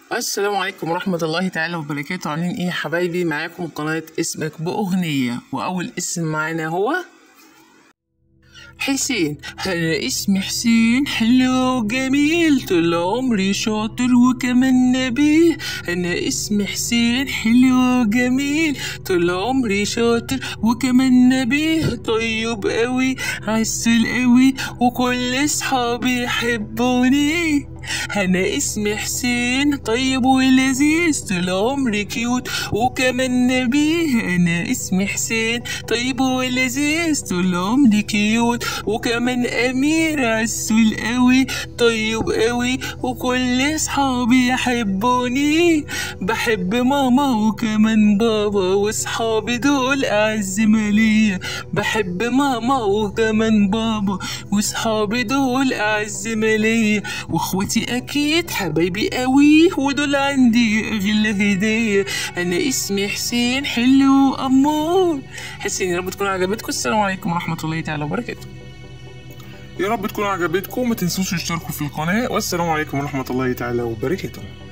السلام عليكم ورحمة الله تعالى وبركاته عاملين ايه يا حبايبي معاكم قناة اسمك بأغنية وأول اسم معانا هو حسين أنا اسمي حسين حلو وجميل طول عمري شاطر وكمان نبيه أنا اسمي حسين حلو وجميل طول عمري شاطر وكمان نبيه طيب قوي عسل قوي وكل صحابي يحبوني أنا اسمي حسين طيب ولذيذ طول عمري كيوت وكمان نبيه أنا اسمي حسين طيب ولذيذ طول عمري كيوت وكمان أمير عسول قوي طيب قوي وكل صحابي يحبوني بحب ماما وكمان بابا وصحابي دول أعز مالية بحب ماما وكمان بابا وصحابي دول أعز مالية واخوتي أكيد حبايبي قوي ودول عندي أغلى هدية أنا اسمي حسين حلو أمور حسين يا رب تكون عجبتكم السلام عليكم ورحمة الله تعالى وبركاته يا رب تكون عجبتكم ما تنسوش تشتركوا في القناة والسلام عليكم ورحمة الله تعالى وبركاته